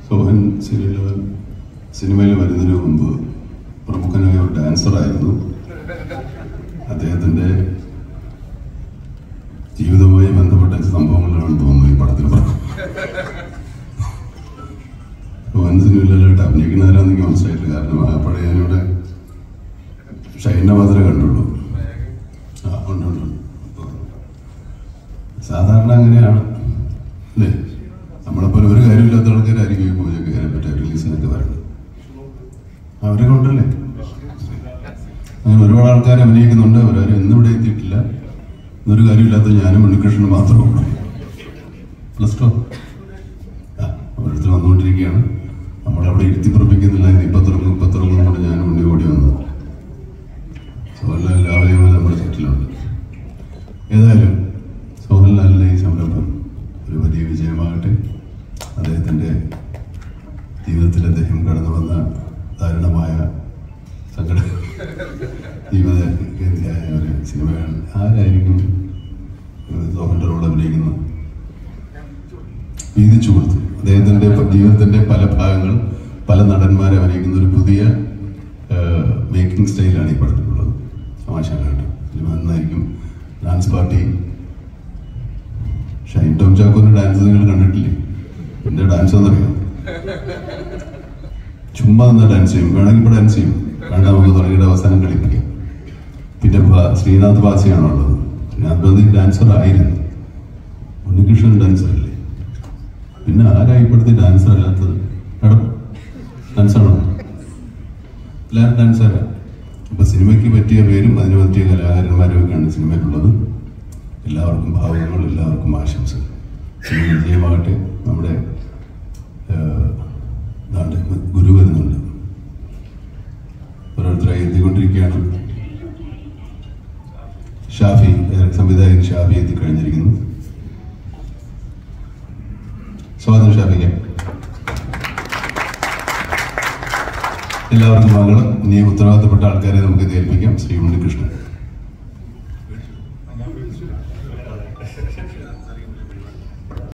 സോഹൻ സിനിമയിൽ സിനിമയിൽ വരുന്നതിന് മുമ്പ് പ്രമുഖനായ ഒരു ഡാൻസറായിരുന്നു അദ്ദേഹത്തിന്റെ ജീവിതവുമായി ബന്ധപ്പെട്ട സംഭവങ്ങളാണെന്ന് തോന്നുന്നു ഈ പടത്തിൽ പറഞ്ഞു സോഹൻ സിനിമയിലായിട്ട് അഭിനയിക്കുന്നവരാന്ന് എനിക്ക് മനസ്സിലായിട്ടില്ല കാരണം അപ്പോഴേ ഞാനിവിടെ ഷൈനെ മാത്രമേ കണ്ടുള്ളൂ ആ ഉണ്ട് ഉണ്ട് ഉണ്ട്. സാധാരണ അങ്ങനെയാണ് അല്ലേ നമ്മളെപ്പോലെ ഒരു കാര്യമില്ലാത്ത ആൾക്കാരായിരിക്കും ഈ പൂജയ്ക്ക് അതിനെ പറ്റി റിലീസിനൊക്കെ വരുന്നത് അവരെ കൊണ്ടല്ലേ അങ്ങനെ ഒരുപാട് ആൾക്കാർ അഭിനയിക്കുന്നുണ്ട് അവരാരും ഇന്നും ഇവിടെ എത്തിയിട്ടില്ല ഇന്നൊരു കാര്യമില്ലാത്ത ഞാനും ഉണ്ണികൃഷ്ണനും മാത്രമേ ഉള്ളൂ പ്ലസ് ടു ആ ഓരോരുത്തർ വന്നുകൊണ്ടിരിക്കുകയാണ് നമ്മളവിടെ ഇരുത്തി പുറപ്പിക്കുന്നില്ല ഇന്ന് ഇപ്പം തുടങ്ങും ഇപ്പം തുടങ്ങും കൊണ്ട് ഞാനും ഉണ്ണി ഓടി വന്നത് സോഹൻലാൽ രാവിലെ മുതൽ നമ്മുടെ ചുറ്റിലുണ്ട് ഏതായാലും സോഹൻലാലിൻ്റെ ഈ സംരംഭം ഒരു വലിയ വിജയമാകട്ടെ അദ്ദേഹത്തിൻ്റെ ജീവിതത്തിൽ അദ്ദേഹം കടന്നു വന്ന ദാരുണമായ സങ്കട ജീവിത ഗതിയായ ഒരു സിനിമയാണ് ആരായിരിക്കും സോഹൻ്റെ റോൾ അഭിനയിക്കുന്നത് വീതിച്ചു കൊടുത്തു അദ്ദേഹത്തിൻ്റെ ജീവിതത്തിൻ്റെ പല ഭാഗങ്ങൾ പല നടന്മാരെ അഭിനയിക്കുന്ന ഒരു പുതിയ മേക്കിംഗ് സ്റ്റൈലാണ് ഈ പടത്തിലുള്ളത് തമാശകളായിട്ട് സിനിമ നന്നായിരിക്കും ഡാൻസ് പാർട്ടി ഷൈൻ ടോം ചാക്കോന്റെ ഡാൻസ് നിങ്ങൾ കണ്ടിട്ടില്ലേ എന്റെ ഡാൻസ് എന്നറിയാം ചുമ്മാ നിന്ന് ഡാൻസ് ചെയ്യും വേണമെങ്കിൽ ഇപ്പോൾ ഡാൻസ് ചെയ്യും വേണ്ട നമുക്ക് തുടങ്ങിയിട്ട് അവസാനം കളിപ്പിക്കാം പിന്നെ ഭ- ശ്രീനാഥ് ബാസിയാണോ ഉള്ളത് ശ്രീനാഥ് ബാസി ഡാൻസർ ആയിരുന്നു ഉണ്ണികൃഷ്ണൻ ഡാൻസർ അല്ലേ പിന്നെ ആരാ ഇപ്പോഴത്തെ ഡാൻസർ അല്ലാത്തത് മേഡം ഡാൻസാണോ എല്ലാവരും ഡാൻസറാ അപ്പൊ സിനിമയ്ക്ക് പറ്റിയ പേരും അതിന് പറ്റിയ കലാകാരന്മാരും ഒക്കെയാണ് സിനിമയിലുള്ളത് എല്ലാവർക്കും ഭാവങ്ങൾ എല്ലാവർക്കും ആശംസകൾ സിനിമ വിജയമാകട്ടെ നമ്മുടെ ഏഹ്, ദാണ്ടെ ഗുരു വരുന്നുണ്ട് ഓരോരുത്തരായി എത്തിക്കൊണ്ടിരിക്കുകയാണ് ഷാഫി ഏഹ്, സംവിധായകൻ ഷാഫി എത്തിക്കഴിഞ്ഞിരിക്കുന്നു സ്വാഗതം ഷാഫിക്ക് എല്ലാവർക്കും മംഗളം ഇനി ഉത്തരവാദിത്തപ്പെട്ട ആൾക്കാരെ നമുക്ക് ഇത് ഏൽപ്പിക്കാം ശ്രീ ഉണ്ണികൃഷ്ണൻ